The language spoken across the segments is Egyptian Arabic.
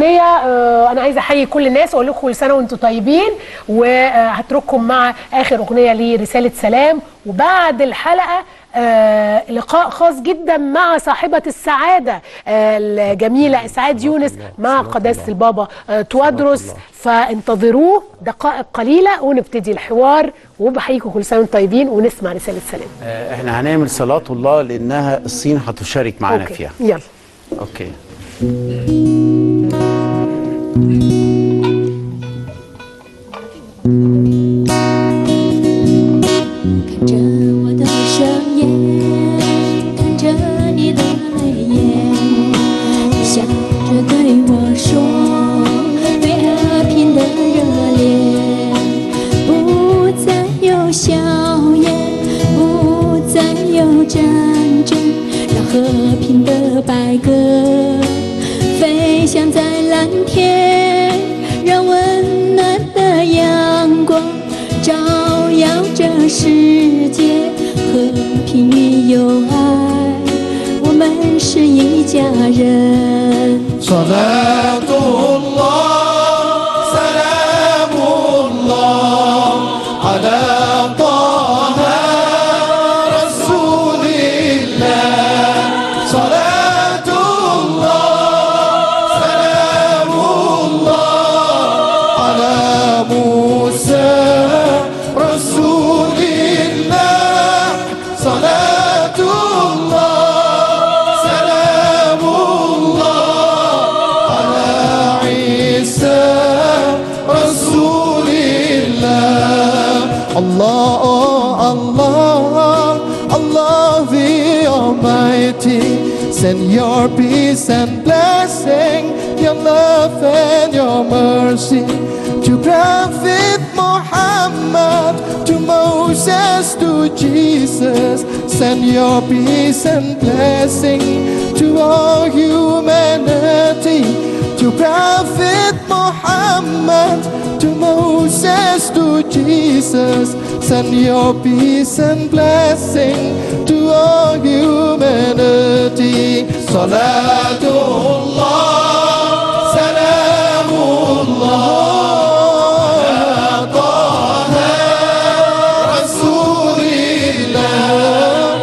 اغنيه آه، انا عايزه احيي كل الناس واقول لكم كل سنه وانتم طيبين وهترككم مع اخر اغنيه لرساله سلام وبعد الحلقه آه لقاء خاص جدا مع صاحبة السعادة آه الجميلة إسعاد يونس مع قداسة البابا آه توادرس فانتظروه دقائق قليلة ونبتدي الحوار وبحييكم كل سنة وانتم طيبين ونسمع رسالة سلام آه، احنا هنعمل صلاة الله لانها الصين هتشارك معانا أوكي. فيها يلا اوكي 看着我的双眼，看着你的泪眼，你笑着对我说，对和平的热烈，不再有硝烟，不再有战争，让和平的白鸽飞翔在蓝天，让温暖的阳光。照耀这世界，和平与友爱，我们是一家人。 صلاة الله سلام الله على طه رسول الله صلاة الله سلام الله على موسى رسول الله صلاة الله سلام الله على عيسى رسول الله الله Allah Allah the Almighty send your peace and blessing your love and your mercy to Prophet Muhammad to Moses to Jesus send your peace and blessing to all humanity to Prophet Muhammad, to Moses, to Jesus, send your peace and blessing to all humanity. Salatullah, Salamullah, Taha, Rasulillah,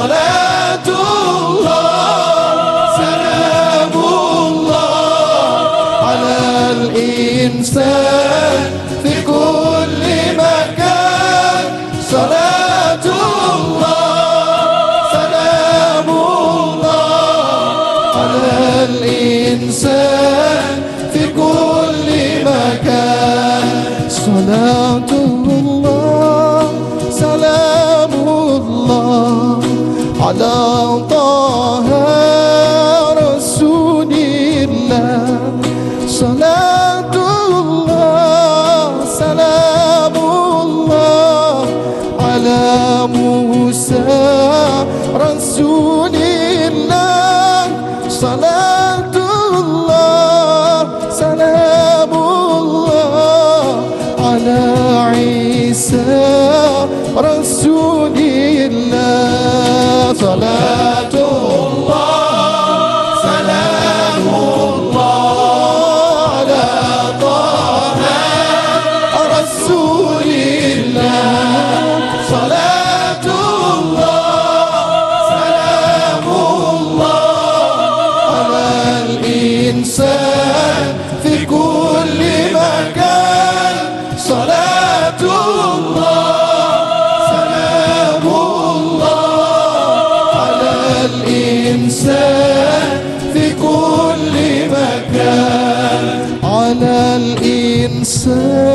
Salatullah, Salamullah. على الإنسان في كل مكان صلاة الله سلام الله على الإنسان في كل مكان صلاة الله سلام الله على طه رسول الله صلاة الله سلام الله على موسى رسول الله صلاة الله سلام الله على عيسى رسول الله صلاة الله سلام الله على طه رسول الله صلاة الله سلام الله على الإنسان في كل مكان صلاة الله سلام الله على الإنسان في كل مكان على الإنسان